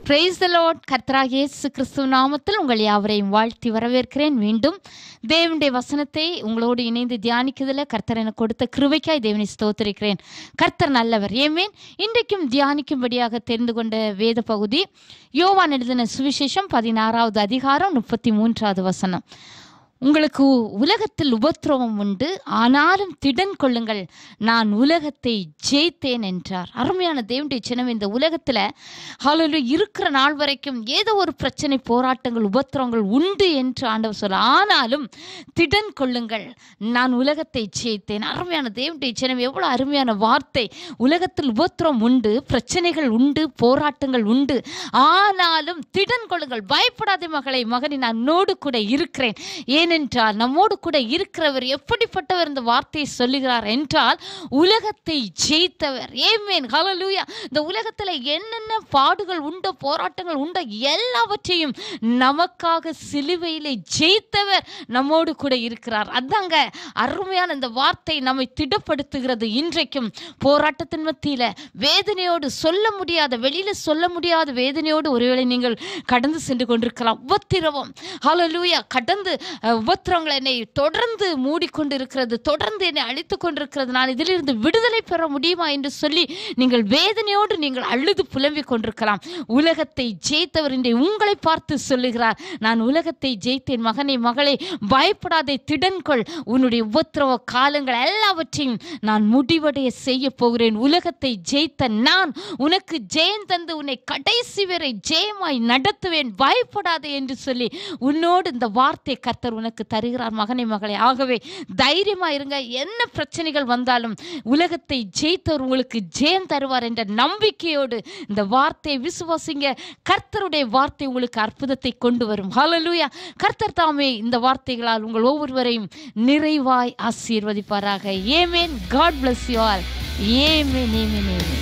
praise the Lord கர்த்தராக இயேசு கிறிஸ்துவ நாமத்தில் உங்கள் யாவரையும் வாழ்த்தி வரவேற்கிறேன் மீண்டும் தேவனுடைய வசனத்தை உங்களோடு இணைந்து தியானிக்கிறதுல கர்த்தர் எனக்கு கொடுத்த கிருபைக்காய் தேவனை ஸ்தோத்திரிக்கிறேன் கர்த்தர் நல்லவர் ஏமேன் இன்றைக்கும் தியானிக்கும்படியாக தெரிந்து கொண்ட வேத பகுதி யோவான் எழுதின சுவிசேஷம் பதினாறாவது அதிகாரம் முப்பத்தி மூன்றாவது வசனம் உங்களுக்கு உலகத்தில் உபத்திரவம் உண்டு ஆனாலும் திடன் கொள்ளுங்கள் நான் உலகத்தை ஜெயித்தேன் என்றார் அருமையான தேவனுடைய சின்னம் இந்த உலகத்தில் ஹalleluya இருக்கிற நாள் வரைக்கும் ஏதோ ஒரு பிரச்சனை போராட்டங்கள் உபத்திரவங்கள் உண்டு என்று ஆண்டவர் சொல்ல ஆனாலும் திடன் கொள்ளுங்கள் நான் உலகத்தை ஜெயித்தேன் அருமையான தேவனுடைய சின்னம் எவ்வளோ அருமையான வார்த்தை உலகத்தில் உபத்திரம் உண்டு பிரச்சனைகள் உண்டு போராட்டங்கள் உண்டு ஆனாலும் திடன் கொள்ளுங்கள் பயப்படாதே மகளை மகனே நான் உன்னோடு கூட இருக்கிறேன் ஏனென்றால் நம்மோடு கூட இருக்கிறவர் எப்படிப்பட்டவர் இந்த வார்த்தையை சொல்லுகிறார் என்றால் உலகத்தை ஜெயித்தவர் ஏமேன் ஹalleluya இந்த உலகத்தில் என்னென்ன பாடுகள் உண்டோ போராட்டங்கள் உண்டோ எல்லாவற்றையும் நமக்காக சிலுவையிலே ஜெயித்தவர் நம்மோடு கூட இருக்கிறார் அதாங்க அருமையான இந்த வார்த்தை நம்மை திடப்படுத்துகிறது இன்றைக்கும் போராட்டத்தின் மத்தியில வேதனையோடு சொல்ல முடியாத வெளியில சொல்ல முடியாத வேதனையோடு ஒருவேளை நீங்கள் கடந்து சென்று கொண்டிருக்கலாம் உபத்திரவம் ஹalleluya கடந்து அஹ், உபத்திரவங்கள் என்னை தொடர்ந்து மூடிக்கொண்டு இருக்கிறது தொடர்ந்து என்னை அழித்து கொண்டிருக்கிறது நான் இதிலிருந்து விடுதலை பெற முடியுமா என்று சொல்லி நீங்கள் வேதனையோடு நீங்கள் அழுது புலம்பிக் கொண்டிருக்கலாம் உலகத்தை ஜெயித்தவர் இன்றை உங்களை பார்த்து சொல்லுகிறார் நான் உலகத்தை ஜெயித்தேன் மகனே மகளே பயப்படாதே திடன்கொள் உன்னுடைய உபத்திரவ காலங்கள் எல்லாவற்றையும் நான் முடிவடைய செய்ய போகிறேன் உலகத்தை ஜெயித்த நான் உனக்கு ஜெயம் தந்து உன்னை கடைசி வரை ஜெயமாய் நடத்துவேன் பயப்படாதே என்று சொல்லி உன்னோடு இந்த வார்த்தை கர்த்தர் உனக்கு தருகிறார் மகனே மகளே ஆகவே தைரியமா இருங்க என்ன பிரச்சனைகள் வந்தாலும் உலகத்தை ஜெயித்தவர் உங்களுக்கு ஜெயம் தருவார் என்ற நம்பிக்கையோடு இந்த வார்த்தையை விசுவாசிங்க கர்த்தருடைய வார்த்தை உங்களுக்கு அற்புதத்தை கொண்டு வரும் ஹalleluya கர்த்தர் தாமே இந்த வார்த்தைகளால் உங்கள் ஒவ்வொருவரையும் நிறைவாய் ஆசீர்வதிப்பாராக ஏமேன் காட் bless you all ஏமேன் ஏமேன் ஏமேன்